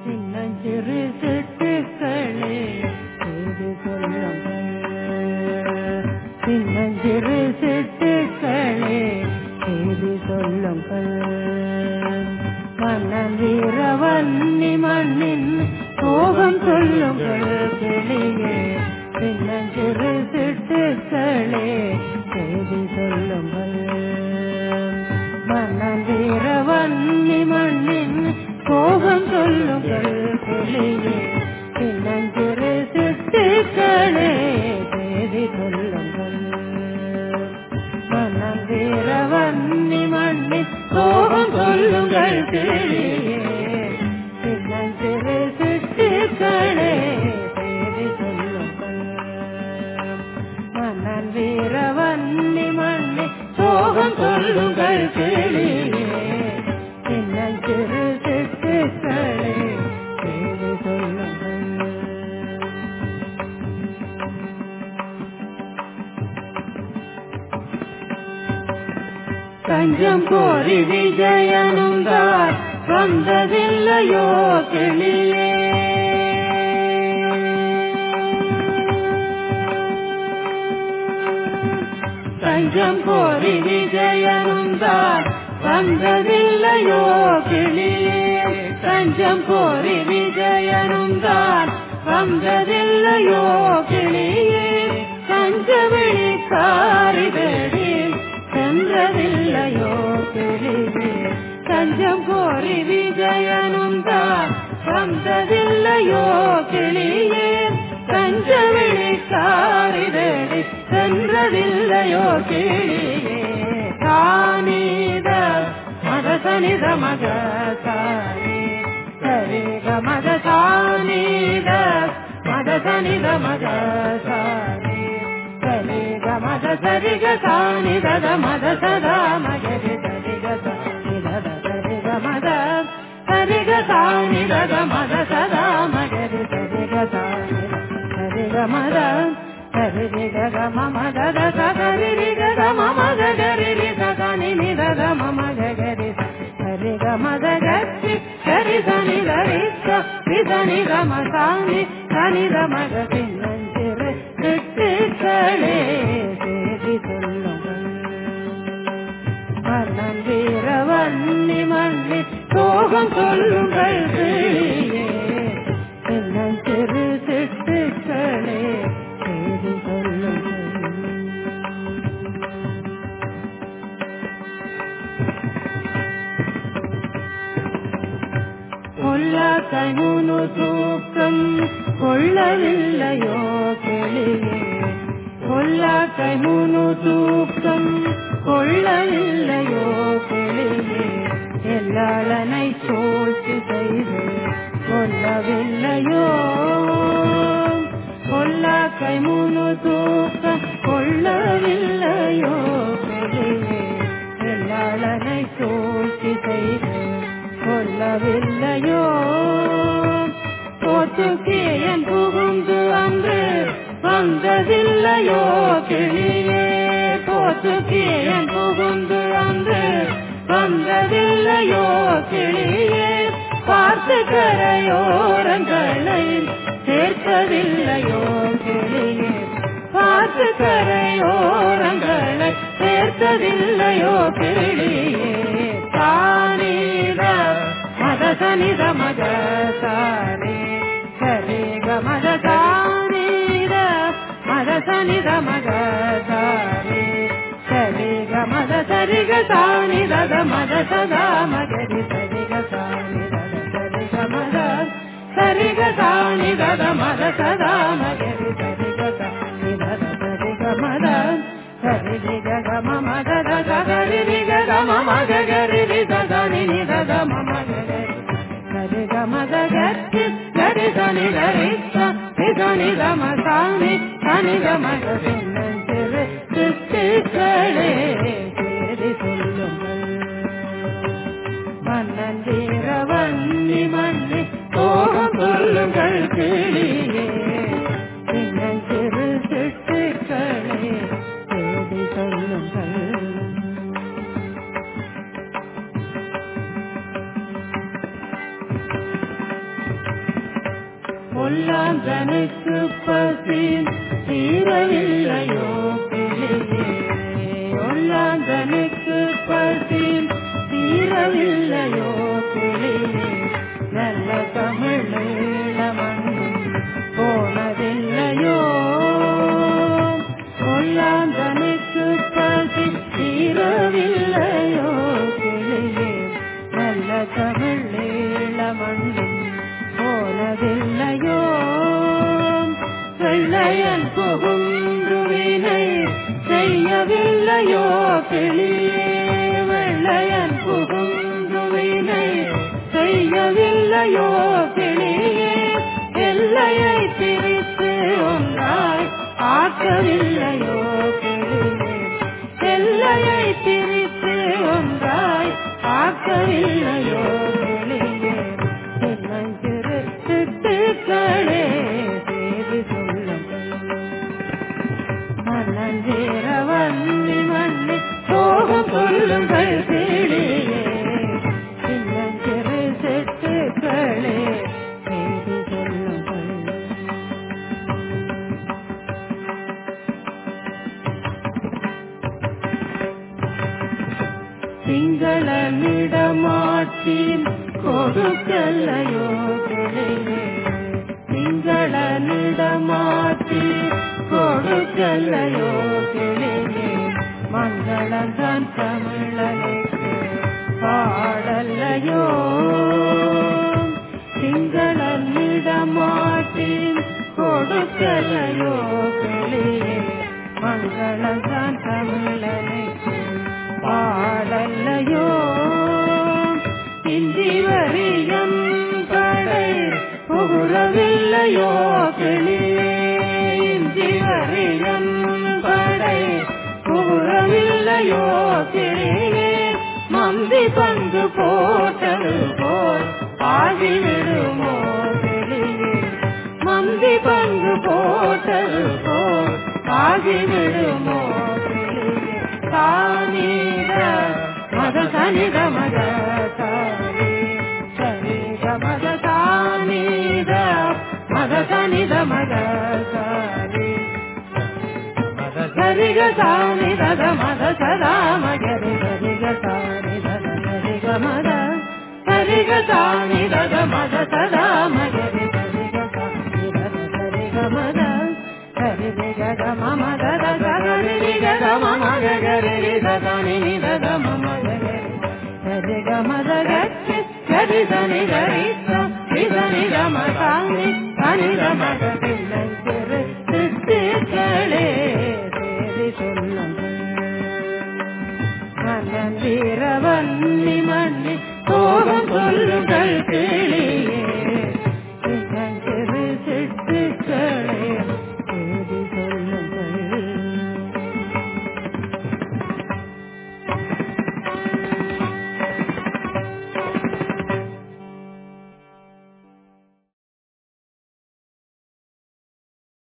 சின்னஞ்சிறு சிட்டுக்களே செய்தி சொல்லுங்கள் சின்னஞ்சிறு சிட்டுக்களே செய்தி சொல்லுங்கள் மன்னன் வீரவன்னி மண்ணின் கோபம் சொல்லுங்கள் கிளியே சின்னஞ்சிறு சிட்டுக்களே செய்தி சொல்லுங்கள் மன்னன் வீரவன்னி மண்ணின் கோபம் சொல்லுங்கள் கிளியே சின்னஞ்சிறு சிட்டுக்களே செய்தி சொல்லுங்கள் மனம் வீரவன்னி மண்ணி கோபம் சொல்லுங்கள் கிளியே சின்னஞ்சிறு சிட்டுக்களே செய்தி சொல்லுங்கள் மன்னன் வீரவன்னி மண்ணி சோகம் சொல்லுங்கள் கிளியே சின்னஞ்சிறு சிட்டுக்களே செய்தி சொல்லுங்கள் தஞ்சம் கோரி விஜயனும் தான் வந்ததில்லையோ கிளியே தஞ்சம் கோரி விஜயனும் தான் வந்ததில்லையோ கிளியே தஞ்சம் கோரி விஜயனும் தான் வந்ததில்லையோ கிளியே கஞ்சவெளி காரிதடி சென்றதில்லையோ கிளியே தஞ்சம் கோரி விஜயனும் தான் வந்ததில்லையோ கிளியே கஞ்சவெளி காரிதடி சென்றதில்லையோ கிளியே தானீத மதசனித மக சாரி சரிக மத தானீத மதசனித மக சாரி சரிக மத சரிக சானித மத சதா மகரி சரிக சானித சரிக மத சரிக சானித மத சதா மகரி சரிக சானித சரிக மத சரிக கம மத சகரி கம மத கரி சகனி நித கம மத கரி சரிக மத கரி சரி சனி தரித்த விதனி கம சாணி சனி மக பின்னஞ்சிறு சிட்டுக்களே சேதி சொல்லுங்கள் மன்னன் வீரவன்னி மன்னி சோகம் சொல்லுங்கள் கிளியே சின்னஞ்சிறு சிட்டுக்களே சேதி சொல்லுங்கள் கொல்லா கைமுனு தூக்கம் கொள்ளவில்லையோ கிளியே கொல்லா கைமுனு தூக்கம் கொள்ளவில்லையோ கிளியே எல்லாளனை சோழ்ச்சி செய்து கொல்லவில்லையோ கொல்லா கைமுனு தூக்கம் கொள்ளவில்லையோ கிளியே எல்லாளனை சோழ்ச்சி செய்து கொல்லவில்லையோ போத்துக்கு என் புகுந்து அன்று வந்ததில்லையோ கிளியே போத்துக்கு என் புகுந்து அன்று வந்ததில்லையோ கிளியே பார்த்து கரையோரங்களை சேர்ப்பதில்லையோ கிளியே பார்த்து கரையோரங்களை சேர்த்ததில்லையோ கிளியே தானீத மத சனித மத சாரே சரி க மத தானீத மத சனித மத சாரே சரி க மத சரி க சாணி தத மத சதா மகரி சரி க சாணி தத சரி க மத சரி க சாணி தத மத சதா மகரி சரி க சாணி தத சரி க மத சரி ரி க க ம ம த த த க ரி ரி க க ம ம க க ரி ரி த த ni ni த த ம ம க க ரி சரி க ம த க ரி சரி த ni த ரி ச ரி த ni த ம ச ni த ni த ம க சின்னஞ்சிறு சிட்டுக்களே சேதி சொல்லுங்கள் மன்னன் வீரவன்னி மண்ணி கோபம் சொல்லுங்கள் கிளியே சின்னஞ்சிறு சிட்டுக்களே சேதி சொல்லுங்கள் பொல்லாந்தனுக்கு பசி தீரவில்லையோ கிளியே பொல்லாந்தனுக்கு பசி தீரவில்லையோ கிளியே நல்ல தமிழீழ மண்ணும் போனதில்லையோ பொல்லாந்தனுக்கு பசி தீரவில்லையோ கிளியே நல்ல தமிழீழ மண்ணும் போனதில்லையோ வெள்ளையன் புகுந்து வினை செய்யவில்லையோ கிளியே வெள்ளையன் புகுந்து வினை செய்யவில்லையோ கிளியே எல்லையை பிரித்து ஒன்றாய் ஆக்கவில்லையோ கிளியே எல்லையை பிரித்து ஒன்றாய் ஆக்கவில்லையோ கிளியே சின்னஞ்சிறு சிட்டுக்களே செய்தி சொல்லுங்கள் மன்னஞ்சேர வன்னி மண்ணி போகும் சொல்லுங்கள் கிளியே சின்னஞ்சிறு சிட்டுக்களே செய்தி சொல்லுங்கள் திங்களனிடமாட்டீன் கொடுக்கல்லையோ கிளியே திங்களனிடமாட்டீன் கொடுக்கல்லையோ கிளியே மங்களந்தான் தமிழனுக்கு பாடல்லையோ திங்களனிடமாட்டீன் கொடுக்கல்லையோ கிளியே மங்களந்தான் தமிழனுக்கு பாடல்லையோ இந்தி வரியம் கடை புகுறவில்லையோ கிளியே இந்தி வரியம் கடை புகுறவில்லையோ கிளியே மந்தி பங்கு போட்டது போல் ஆகிவிடுமோ கிளியே மந்தி பங்கு போட்டது போல் ஆகிவிடுமோ கிளியே சானித மத சனித மத சானி சனித மத சானித மத சனித மத சானி சரிக சாணி தத மத சதா மகரி சரிக சாணி தத சரிக மத சரிக சாணி தத மத சதா மகரி சரிக சாணி தத சரிக மத சரிக கம மத தத கரி கம மக கரி தத நினி தத மம கரி சரிக மத கரி கரி தனி கரி சனி ரம சாணி தனி ரம பிள்ளை சிறு சிறுகளே